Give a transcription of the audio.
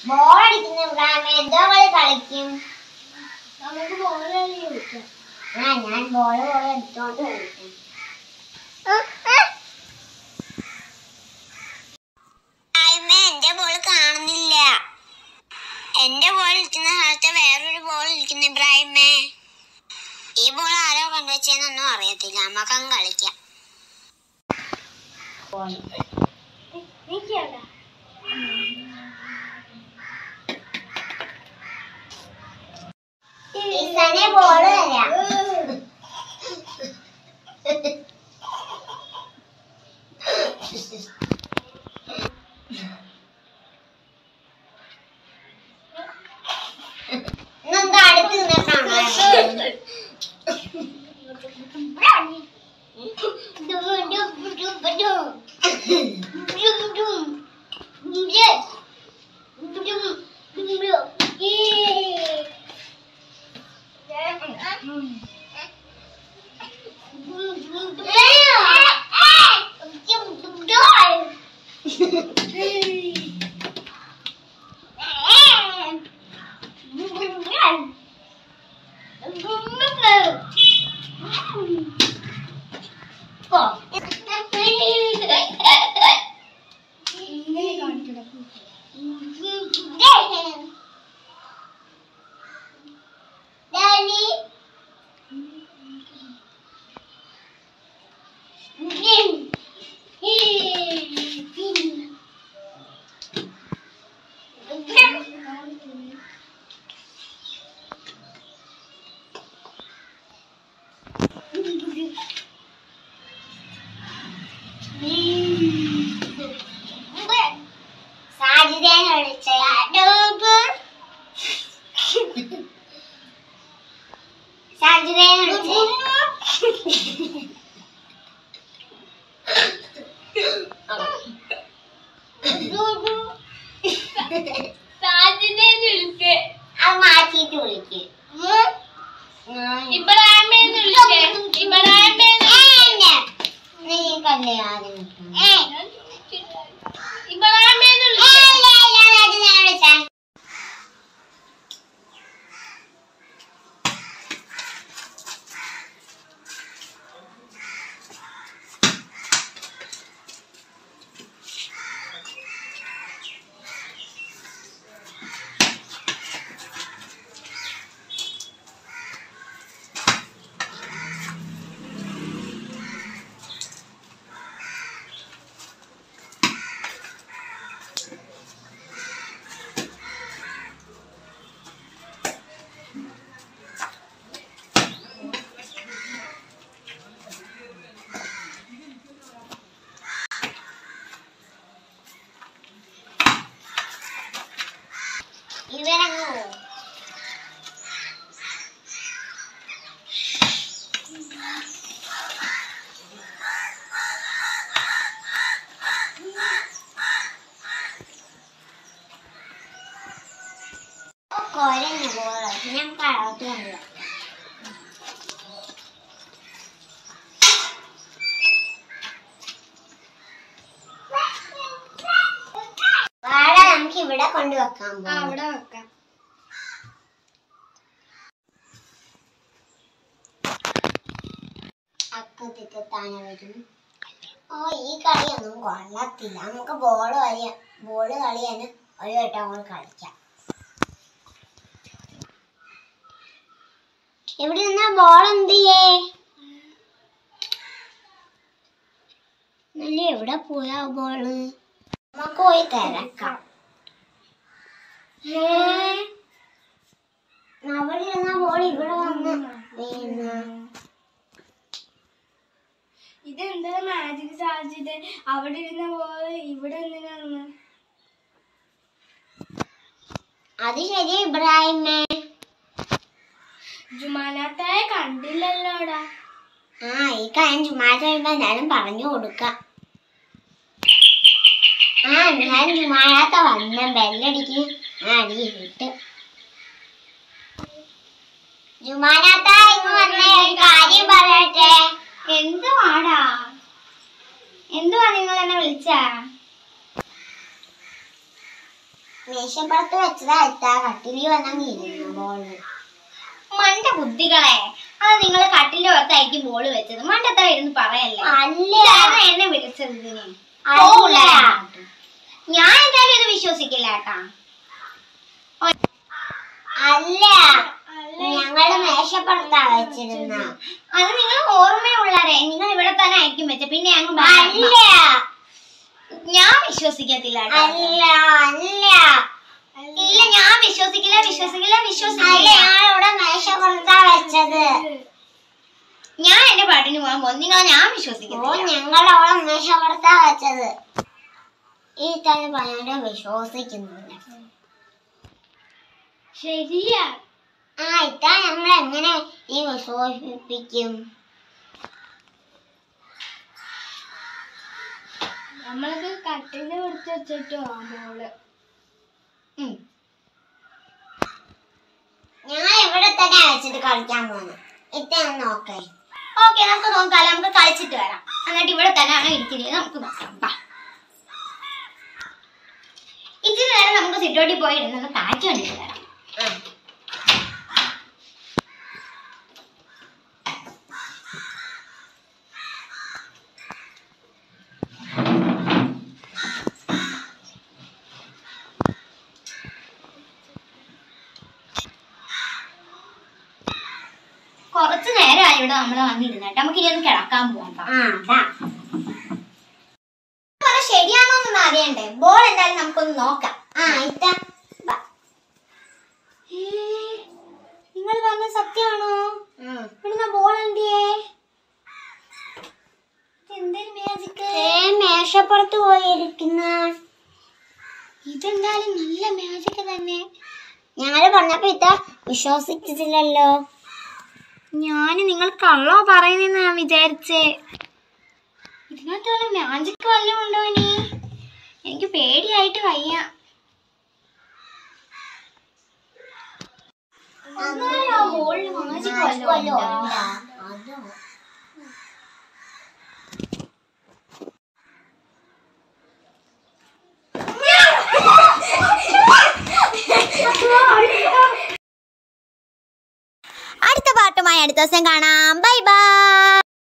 Ball അടിക്കുന്ന ഇബ്രാഹിം എന്തോ കളി കളിക്കും നമുക്ക് പോലെ ചോദിക്കാം ആ ഞാൻ ബോൾ പോലെ എടുത്തോണ്ട് കളിക്കും എന്റെ ബോൾ കാണുന്നില്ല എന്റെ ബോൾ ഇരിക്കുന്ന സ്ഥലത്ത് വേറൊരു ബോൾ ഇരിക്കുന്നു ഇബ്രാഹിമേ ഈ ബോൾ ആരോ കൊണ്ടുവച്ചെന്നൊന്നും അറിയത്തില്ല നമുക്കങ്ങ് കളിക്കാം നീക്കണ്ട ഈസാനെ ബോൾ തരാം നമുക്ക് അടുത്ത് നിന്നിട്ടാണോ ഇങ്ങനെ കാണിക്കണം Daddy. സാജിദേനെ വിളിച്ച സാജിദേനെ വിളിച്ച സാജിനെ വിളിക്ക് അത് മാറ്റിയിട്ട് വിളിക്ക് ഇബ്രാഹിമേന്ന് വിളിച്ചേ ഇബ്രാഹിമേന്ന് നീ കണ്ടേ ആദ്യം ഇബ്രാഹിമേന്ന് വിളിച്ചേ ഇവരങ്ങ് പോവും. കൊരഞ്ഞു പോകാം ഞാൻ കളത്ത് കൊണ്ടുപോകാം വാഴ നമുക്ക് ഇവിടെ കൊണ്ടുവെക്കാൻ ആ, പോകാം അവിടെ വെക്കാം അക്കത്തേക്ക് താനെ വരും ഓ ഈ കളിയൊന്നും കൊള്ളത്തില്ല നമുക്ക് ബോൾ കളി ബോൾ കളി തന്നെ ഒരു വട്ടം കൂടെ കളിക്കാം ഇവിടെ നിന്നാ ബോൾ എന്ത് ചെയ്യേ നല്ല എവിടെ പോയാ ബോള് നമുക്ക് പോയി തിരക്കാം ഏ? അവിടെ ഇരുന്ന ബോൾ ഇവിടെ വന്ന് വീണ് ഇതെന്താ മാജിക് സാധിച്ചത് അവിടെ ഇരുന്ന പോലെ ഇവിടെ എന്തിനാന്ന് അത് ശരി ഇബ്രാഹിമേ ജുമാനാത്തായ കണ്ടില്ലല്ലോടാ ആ ഈ കാര്യം ചുമ്മാത്ത വരുമ്പോ എന്തായാലും പറഞ്ഞു കൊടുക്കാം ആ ഞാൻ ചുമ്മാത്ത വന്ന ബെല്ലടിക്ക് ആ അടി കിട്ട് ജുമാനാത്ത ഇന്ന് വന്ന ഒരു കാര്യം പറയട്ടെ എന്തുവാടാ എന്തുവാ നിങ്ങൾ എന്നെ വിളിച്ചാ മേശപ്പുറത്ത് വെച്ചതാ ഇത്താ കട്ടിലി വന്നിരുന്നു ബോള് മണ്ട ബുദ്ധികളെ അത് നിങ്ങൾ കട്ടിന്റെ പുറത്തായിരിക്കും ബോള് വെച്ചത് മണ്ടത്ര ഇരുന്ന് പറയല്ലേ അല്ല ഇതാരാ എന്നെ വിളിച്ചത് ഇതിന് അല്ല. പോകില്ല അങ്ങോട്ട്. ഞാൻ എന്തായാലും ഇത് വിശ്വസിക്കില്ല കേട്ടാ അല്ല ഞങ്ങള് മേശപ്പുറത്താ വെച്ചിരുന്ന അത് നിങ്ങൾ ഓർമ്മയുള്ളവരെ നിങ്ങൾ ഇവിടെ തന്നെ ആയിരിക്കും വെച്ചത് പിന്നെ അങ്ങ് മാ- അല്ല ഞാൻ വിശ്വസിക്കത്തില്ല കേട്ടോ. അല്ല അല്ല ഇല്ല ഞാൻ വിശ്വസിക്കില്ല വിശ്വസിക്കില്ല അല്ല വിശ്വസിക്കില്ല ഞങ്ങളിവിടെ മേശപ്പുറത്താ വെച്ചത് ഞാൻ എന്റെ പാട്ടിന് പോകാൻ പോകും നിങ്ങളെ ഞാൻ ഓ വിശ്വസിക്കത്തില്ല ഞങ്ങളവിടെ മേശപ്പുറത്താ വെച്ചത് ഈ തന്നെ പറയാൻ വിശ്വസിക്കുന്നില്ല ശരിയാ ആ ഇത്താ നമ്മൾ എങ്ങനെ ഈ വിശ്വസിപ്പിക്കും നമ്മൾക്ക് കട്ടില് കൊടുത്ത് വെച്ചിട്ടോ ആ മോള് ഉം. ഞാൻ ഇവിടെ തന്നെ വെച്ചിട്ട് കളിക്കാൻ പോകുന്നു ഇത്ത നോക്കേ ഓക്കെ നമുക്ക് നോക്കാലോ നമുക്ക് കളിച്ചിട്ട് വരാം എന്നിട്ട് ഇവിടെ തന്നെയാണ് ഇരിക്കുന്നത് നമുക്ക് നോക്കാം വാ. ഇച്ചിരി നേരം നമുക്ക് സിറ്റോട്ടിൽ പോയി ഇരുന്ന് കാറ്റ് കണ്ടിട്ട് വരാം കുറച്ച് നേരമായി ഇവിടെ നമ്മൾ വന്നിരുന്നിട്ട് നമുക്ക് ഇനി ഒന്ന് കിടക്കാൻ പോകാം വാ. ആ അതാ പറഞ്ഞ ശരിയാണോന്നൊന്നും അറിയണ്ടേ ബോൾ എന്തായാലും നമുക്കൊന്ന് നോക്കാം ആ ഇത്ത നിങ്ങൾ പറഞ്ഞ സത്യമാണോ ഉം. ഇവിടുന്ന് ബോൾ എന്തിയേ എന്തൊരു മാജിക് ഏ മേശപ്പുറത്ത് പോയിരിക്കുന്ന ഇതെന്തായാലും നല്ല മാജിക് തന്നെ ഞങ്ങള് പറഞ്ഞപ്പോ ഇത്ത വിശ്വസിച്ചിട്ടില്ലല്ലോ ഞാൻ നിങ്ങൾ കള്ളോ പറയുന്നെന്ന് ഞാൻ വിചാരിച്ചേ ഇതിനകത്ത് വല്ല മാജിക് വല്ലതും ഉണ്ടോ ഇനി എനിക്ക് പേടിയായിട്ട് വയ്യ എന്നാലും ആ ബോളിൽ മാജിക് വല്ലതും ഉണ്ടോ? അതോ അടുത്ത പാട്ടുമായി അടുത്ത ദിവസം കാണാം